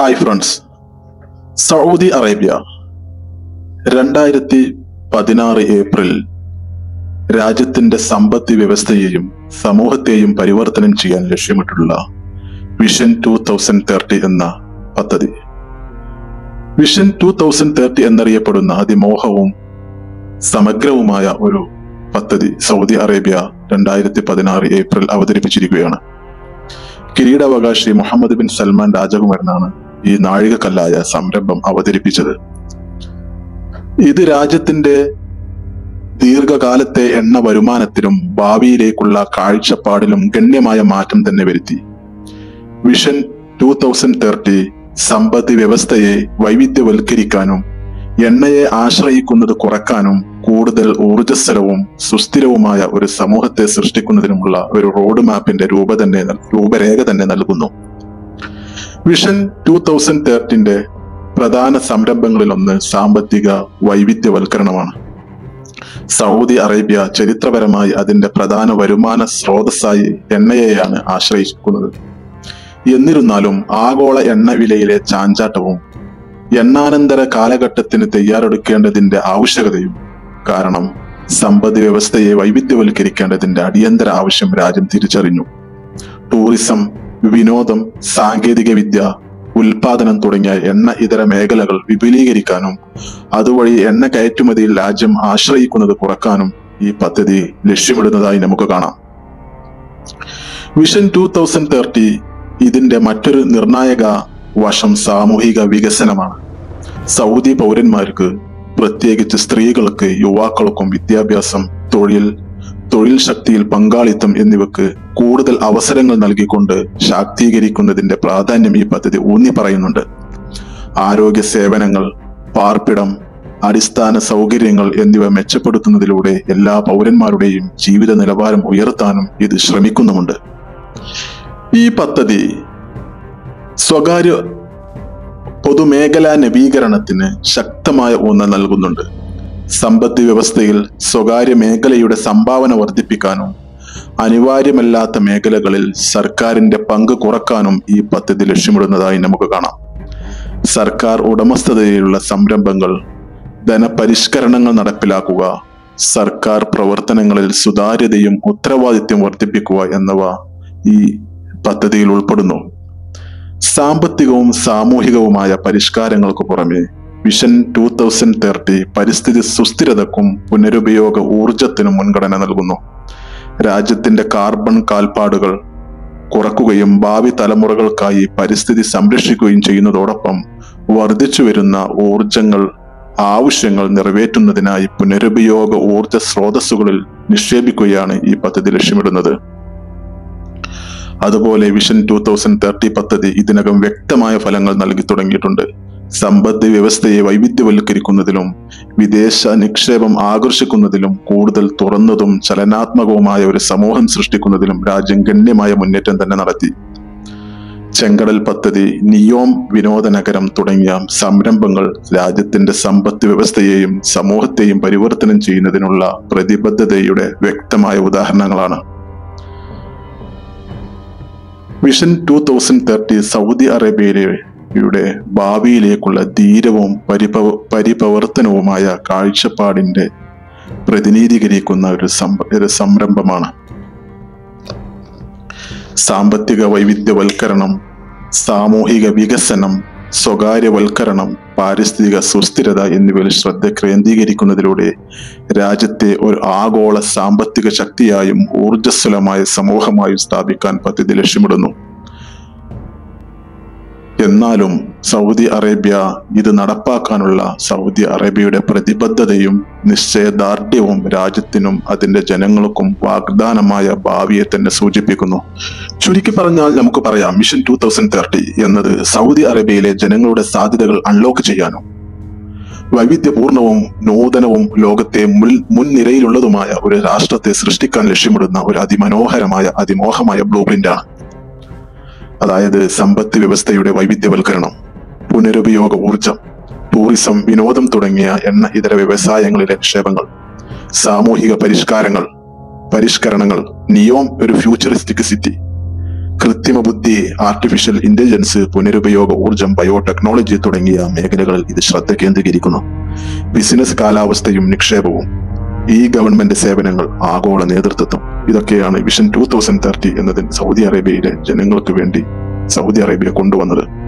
hi friends Saudi Arabia രണ്ടായിരത്തി പതിനാറ് April രാജ്യത്തിന്റെ സമ്പദ് വ്യവസ്ഥയെയും സമൂഹത്തെയും പരിവർത്തനം ചെയ്യാൻ ലക്ഷ്യമിട്ടുള്ള വിഷൻ ടൂ തൗസൻഡ് തേർട്ടി എന്ന പദ്ധതി വിഷൻ ടൂ തൗസൻഡ് തേർട്ടി എന്നറിയപ്പെടുന്ന അതിമോഹവും സമഗ്രവുമായ ഒരു പദ്ധതി സൗദി അറേബ്യ രണ്ടായിരത്തി പതിനാറ് ഏപ്രിൽ അവതരിപ്പിച്ചിരിക്കുകയാണ് കിരീടാവകാശി മുഹമ്മദ് ബിൻ സൽമാൻ രാജകുമാരനാണ് ഈ നാഴികക്കല്ലായ സംരംഭം അവതരിപ്പിച്ചത് ഇത് രാജ്യത്തിന്റെ ദീർഘകാലത്തെ എണ്ണ വരുമാനത്തിലും ഭാവിയിലേക്കുള്ള കാഴ്ചപ്പാടിലും ഗണ്യമായ മാറ്റം തന്നെ വരുത്തി വിഷൻ ടൂ തൗസൻഡ് തേർട്ടി സമ്പദ് വ്യവസ്ഥയെ വൈവിധ്യവൽക്കരിക്കാനും എണ്ണയെ ആശ്രയിക്കുന്നത് കുറക്കാനും കൂടുതൽ ഊർജസ്വലവും സുസ്ഥിരവുമായ ഒരു സമൂഹത്തെ സൃഷ്ടിക്കുന്നതിനുമുള്ള ഒരു റോഡ് മാപ്പിന്റെ രൂപ തന്നെ രൂപരേഖ തന്നെ നൽകുന്നു വിഷൻ ടൂ തൗസൻഡ് തേർട്ടിന്റെ പ്രധാന സംരംഭങ്ങളിലൊന്ന് സാമ്പത്തിക വൈവിധ്യവൽക്കരണമാണ് സൗദി അറേബ്യ ചരിത്രപരമായി അതിന്റെ പ്രധാന വരുമാന സ്രോതസ്സായി എണ്ണയെയാണ് ആശ്രയിക്കുന്നത് എന്നിരുന്നാലും ആഗോള എണ്ണ വിലയിലെ ചാഞ്ചാട്ടവും എണ്ണാനന്തര കാലഘട്ടത്തിന് തയ്യാറെടുക്കേണ്ടതിന്റെ ആവശ്യകതയും കാരണം സമ്പദ് വ്യവസ്ഥയെ വൈവിധ്യവൽക്കരിക്കേണ്ടതിന്റെ അടിയന്തര ആവശ്യം രാജ്യം തിരിച്ചറിഞ്ഞു ടൂറിസം വിനോദം സാങ്കേതിക വിദ്യ ഉൽപാദനം തുടങ്ങിയ എണ്ണ ഇതര മേഖലകൾ വിപുലീകരിക്കാനും അതുവഴി എണ്ണ കയറ്റുമതിയിൽ രാജ്യം ആശ്രയിക്കുന്നത് കുറക്കാനും ഈ പദ്ധതി ലക്ഷ്യമിടുന്നതായി നമുക്ക് കാണാം വിഷൻ ടൂ തൗസൻഡ് തേർട്ടി ഇതിന്റെ മറ്റൊരു നിർണായക വശം സാമൂഹിക വികസനമാണ് സൗദി പൗരന്മാർക്ക് പ്രത്യേകിച്ച് സ്ത്രീകൾക്ക് യുവാക്കൾക്കും വിദ്യാഭ്യാസം തൊഴിൽ തൊഴിൽ ശക്തിയിൽ പങ്കാളിത്തം എന്നിവക്ക് കൂടുതൽ അവസരങ്ങൾ നൽകിക്കൊണ്ട് ശാക്തീകരിക്കുന്നതിന്റെ പ്രാധാന്യം ഈ പദ്ധതി ഊന്നി പറയുന്നുണ്ട് ആരോഗ്യ സേവനങ്ങൾ പാർപ്പിടം അടിസ്ഥാന സൗകര്യങ്ങൾ എന്നിവ മെച്ചപ്പെടുത്തുന്നതിലൂടെ എല്ലാ പൗരന്മാരുടെയും ജീവിത നിലവാരം ഉയർത്താനും ഇത് ശ്രമിക്കുന്നുമുണ്ട് ഈ പദ്ധതി സ്വകാര്യ പൊതുമേഖലാ നവീകരണത്തിന് ശക്തമായ ഊന്നൽ നൽകുന്നുണ്ട് സമ്പദ് വ്യവസ്ഥയിൽ സ്വകാര്യ മേഖലയുടെ സംഭാവന വർദ്ധിപ്പിക്കാനും അനിവാര്യമല്ലാത്ത മേഖലകളിൽ സർക്കാരിന്റെ പങ്ക് കുറക്കാനും ഈ പദ്ധതി ലക്ഷ്യമിടുന്നതായി നമുക്ക് കാണാം സർക്കാർ ഉടമസ്ഥതയിലുള്ള സംരംഭങ്ങൾ ധനപരിഷ്കരണങ്ങൾ നടപ്പിലാക്കുക സർക്കാർ പ്രവർത്തനങ്ങളിൽ സുതാര്യതയും ഉത്തരവാദിത്യം വർദ്ധിപ്പിക്കുക എന്നിവ ഈ പദ്ധതിയിൽ ഉൾപ്പെടുന്നു സാമ്പത്തികവും സാമൂഹികവുമായ പരിഷ്കാരങ്ങൾക്ക് പുറമെ വിഷൻ ടൂ തൗസൻഡ് തേർട്ടി പരിസ്ഥിതി സുസ്ഥിരതക്കും പുനരുപയോഗ ഊർജത്തിനും മുൻഗണന നൽകുന്നു രാജ്യത്തിന്റെ കാർബൺ കാൽപ്പാടുകൾ കുറക്കുകയും ഭാവി തലമുറകൾക്കായി പരിസ്ഥിതി സംരക്ഷിക്കുകയും ചെയ്യുന്നതോടൊപ്പം വർദ്ധിച്ചു വരുന്ന ഊർജങ്ങൾ ആവശ്യങ്ങൾ നിറവേറ്റുന്നതിനായി പുനരുപയോഗ ഊർജ സ്രോതസ്സുകളിൽ നിക്ഷേപിക്കുകയാണ് ഈ പദ്ധതി ലക്ഷ്യമിടുന്നത് അതുപോലെ വിഷൻ ടൂ തൗസൻഡ് തേർട്ടി പദ്ധതി ഇതിനകം വ്യക്തമായ ഫലങ്ങൾ നൽകി തുടങ്ങിയിട്ടുണ്ട് സമ്പദ് വ്യവസ്ഥയെ വൈവിധ്യവൽക്കരിക്കുന്നതിലും വിദേശ നിക്ഷേപം ആകർഷിക്കുന്നതിലും കൂടുതൽ തുറന്നതും ചലനാത്മകവുമായ ഒരു സമൂഹം സൃഷ്ടിക്കുന്നതിലും രാജ്യം ഗണ്യമായ മുന്നേറ്റം തന്നെ നടത്തി ചെങ്കടൽ പദ്ധതി നിയോം വിനോദ നഗരം തുടങ്ങിയ സംരംഭങ്ങൾ രാജ്യത്തിന്റെ സമ്പദ് വ്യവസ്ഥയെയും സമൂഹത്തെയും പരിവർത്തനം ചെയ്യുന്നതിനുള്ള പ്രതിബദ്ധതയുടെ വ്യക്തമായ ഉദാഹരണങ്ങളാണ് vision two thousand thirty Saudi അറേബ്യയുടെ ഭാവിയിലേക്കുള്ള ധീരവും പരിപവ പരിപവർത്തനവുമായ കാഴ്ചപ്പാടിന്റെ പ്രതിനിധീകരിക്കുന്ന ഒരു സംഭ ഒരു സംരംഭമാണ് സാമ്പത്തിക വൈവിധ്യവൽക്കരണം സാമൂഹിക വികസനം സ്വകാര്യവൽക്കരണം പാരിസ്ഥിതിക സുസ്ഥിരത എന്നിവയിൽ ശ്രദ്ധ കേന്ദ്രീകരിക്കുന്നതിലൂടെ രാജ്യത്തെ ഒരു ആഗോള സാമ്പത്തിക ശക്തിയായും ഊർജ്ജസ്വലമായ സമൂഹമായും സ്ഥാപിക്കാൻ പദ്ധതി ലക്ഷ്യമിടുന്നു എന്നാലും സൗദി അറേബ്യ ഇത് നടപ്പാക്കാനുള്ള സൗദി അറേബ്യയുടെ പ്രതിബദ്ധതയും നിശ്ചയദാർഢ്യവും രാജ്യത്തിനും അതിന്റെ ജനങ്ങൾക്കും വാഗ്ദാനമായ ഭാവിയെ തന്നെ സൂചിപ്പിക്കുന്നു ചുരുക്കി പറഞ്ഞാൽ നമുക്ക് പറയാം മിഷൻ ടൂ തൗസൻഡ് തേർട്ടി എന്നത് സൗദി അറേബ്യയിലെ ജനങ്ങളുടെ സാധ്യതകൾ അൺലോക്ക് ചെയ്യാനും വൈവിധ്യപൂർണവും നൂതനവും ലോകത്തെ മുൻ മുൻനിരയിലുള്ളതുമായ ഒരു രാഷ്ട്രത്തെ സൃഷ്ടിക്കാൻ ലക്ഷ്യമിടുന്ന ഒരു അതിമനോഹരമായ അതിമോഹമായ ബ്ലൂ പ്രിന്റാണ് അതായത് സമ്പത്ത് വ്യവസ്ഥയുടെ വൈവിധ്യവൽക്കരണം പുനരുപയോഗ ഊർജം ടൂറിസം വിനോദം തുടങ്ങിയ എണ്ണ ഇതര വ്യവസായങ്ങളിലെ നിക്ഷേപങ്ങൾ സാമൂഹിക പരിഷ്കാരങ്ങൾ പരിഷ്കരണങ്ങൾ നിയോം ഒരു ഫ്യൂച്ചറിസ്റ്റിക് സിറ്റി കൃത്രിമ ബുദ്ധി ആർട്ടിഫിഷ്യൽ ഇന്റലിജൻസ് പുനരുപയോഗ ഊർജം ബയോടെക്നോളജി തുടങ്ങിയ മേഖലകളിൽ ഇത് ശ്രദ്ധ കേന്ദ്രീകരിക്കുന്നു ബിസിനസ് കാലാവസ്ഥയും നിക്ഷേപവും ഈ ഗവൺമെന്റ് സേവനങ്ങൾ ആഗോള നേതൃത്വം ഇതൊക്കെയാണ് വിഷൻ ടൂ തൗസൻഡ് തേർട്ടി എന്നതിൽ സൗദി അറേബ്യയിലെ ജനങ്ങൾക്ക് വേണ്ടി സൗദി അറേബ്യ കൊണ്ടുവന്നത്